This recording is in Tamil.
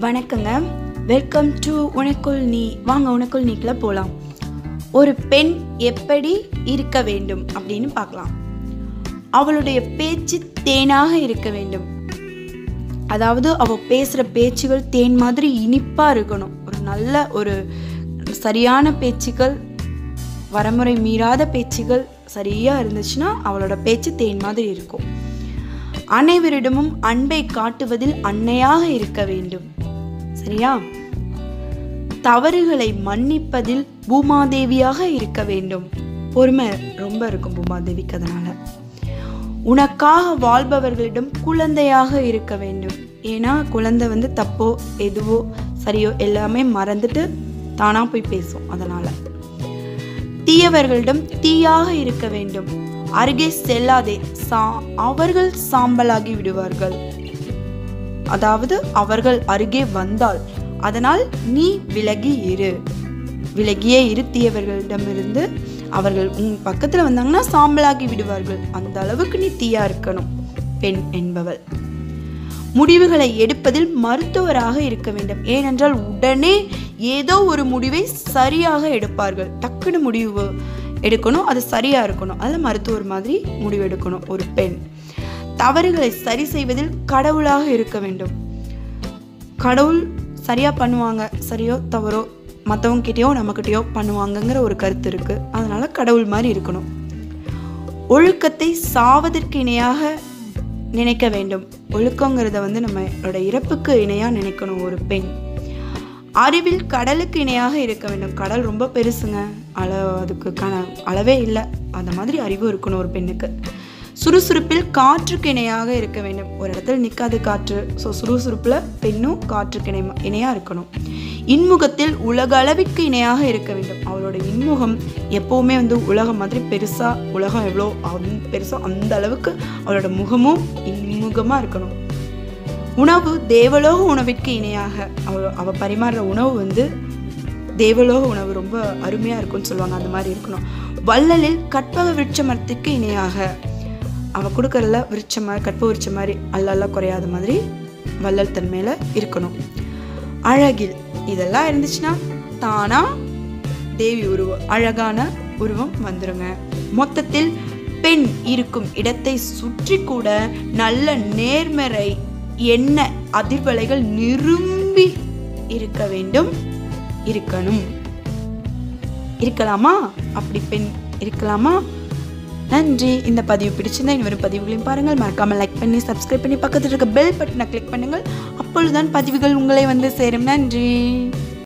வணக்கங்க வெல்கம் டு உனக்குள் நீ வாங்க உனக்குள் நீக்குள்ள போகலாம் ஒரு பெண் எப்படி இருக்க வேண்டும் அப்படின்னு பார்க்கலாம் அவளுடைய பேச்சு தேனாக இருக்க வேண்டும் அதாவது அவள் பேசுகிற பேச்சுகள் தேன் மாதிரி இனிப்பாக இருக்கணும் ஒரு நல்ல ஒரு சரியான பேச்சுகள் வரமுறை மீறாத பேச்சுகள் சரியாக இருந்துச்சுன்னா அவளோட பேச்சு தேன் மாதிரி இருக்கும் அனைவரிடமும் அன்பை காட்டுவதில் அன்னையாக இருக்க வேண்டும் சரியா தவறுகளை மன்னிப்பதில் பூமாதேவியாக இருக்க வேண்டும் பொறுமை ரொம்ப இருக்கும் பூமாதேவிக்கு அதனால உனக்காக வாழ்பவர்களிடம் குழந்தையாக இருக்க வேண்டும் ஏன்னா குழந்தை வந்து தப்போ எதுவோ சரியோ எல்லாமே மறந்துட்டு தானா போய் பேசும் அதனால தீயவர்களிடம் தீயாக இருக்க வேண்டும் அருகே செல்லாதே சா அவர்கள் சாம்பலாகி விடுவார்கள் அதாவது அவர்கள் அருகே வந்தால் அதனால் நீ விலகி இரு விலகியே இரு தீயவர்களிடமிருந்து அவர்கள் உன் பக்கத்துல வந்தாங்கன்னா சாம்பலாகி விடுவார்கள் அந்த அளவுக்கு நீ தீயா இருக்கணும் பெண் என்பவள் முடிவுகளை எடுப்பதில் மருத்துவராக இருக்க வேண்டும் ஏனென்றால் உடனே ஏதோ ஒரு முடிவை சரியாக எடுப்பார்கள் டக்குன்னு முடிவு எடுக்கணும் அது சரியா இருக்கணும் அதில் மருத்துவர் மாதிரி முடிவு எடுக்கணும் ஒரு பெண் தவறுகளை சரி செய்வதில் கடவுளாக இருக்க வேண்டும் கடவுள் சரியா பண்ணுவாங்க சரியோ தவறோ மற்றவங்க கிட்டயோ நம்மக்கிட்டயோ பண்ணுவாங்கங்கிற ஒரு கருத்து இருக்கு அதனால கடவுள் மாதிரி இருக்கணும் ஒழுக்கத்தை சாவதற்கு இணையாக நினைக்க வேண்டும் ஒழுக்கங்கிறத வந்து நம்மளோட இறப்புக்கு இணையாக நினைக்கணும் ஒரு பெண் அறிவில் கடலுக்கு இணையாக இருக்க வேண்டும் கடல் ரொம்ப பெருசுங்க அள அதுக்கு கண அளவே இல்லை அந்த மாதிரி அறிவு இருக்கணும் ஒரு பெண்ணுக்கு சுறுசுறுப்பில் காற்றுக்கு இணையாக இருக்க வேண்டும் ஒரு இடத்துல நிற்காது காற்று ஸோ சுறுசுறுப்பில் பெண்ணும் காற்றுக்கு இணை இணையாக இருக்கணும் இன்முகத்தில் உலக அளவிற்கு இணையாக இருக்க வேண்டும் அவளோட இன்முகம் எப்போவுமே வந்து உலகம் மாதிரி பெருசாக உலகம் எவ்வளோ அந் பெருசாக அந்த அளவுக்கு அவளோட முகமும் இன்முகமாக இருக்கணும் உணவு தேவலோக உணவிற்கு இணையாக அவ அவ பரிமாறுற உணவு வந்து தேவலோக உணவு ரொம்ப அருமையாக இருக்கும்னு சொல்லுவாங்க அந்த மாதிரி இருக்கணும் வள்ளலில் கற்பக விருட்ச மரத்துக்கு இணையாக அவ கொடுக்கறதுல விருட்ச மாதிரி கற்ப விருட்ச மாதிரி அல்லல்ல குறையாத மாதிரி வள்ளல் தன்மையில இருக்கணும் அழகில் இதெல்லாம் இருந்துச்சுன்னா தானா தேவி உருவம் அழகான உருவம் வந்துருங்க மொத்தத்தில் பெண் இருக்கும் இடத்தை சுற்றி கூட நல்ல நேர்மறை எண்ண அதிர்வலைகள் நிரும்பி இருக்க வேண்டும் இருக்கணும் இருக்கலாமா அப்படி பெண் இருக்கலாமா நன்றி இந்த பதிவு பிடிச்சிருந்தா இன்னொரு பதிவுகளையும் பாருங்கள் மறக்காம லைக் பண்ணி சப்ஸ்கிரைப் பண்ணி பக்கத்தில் இருக்க பெல் பட்டனை கிளிக் பண்ணுங்கள் அப்பொழுதுதான் பதிவுகள் உங்களை வந்து சேரும் நன்றி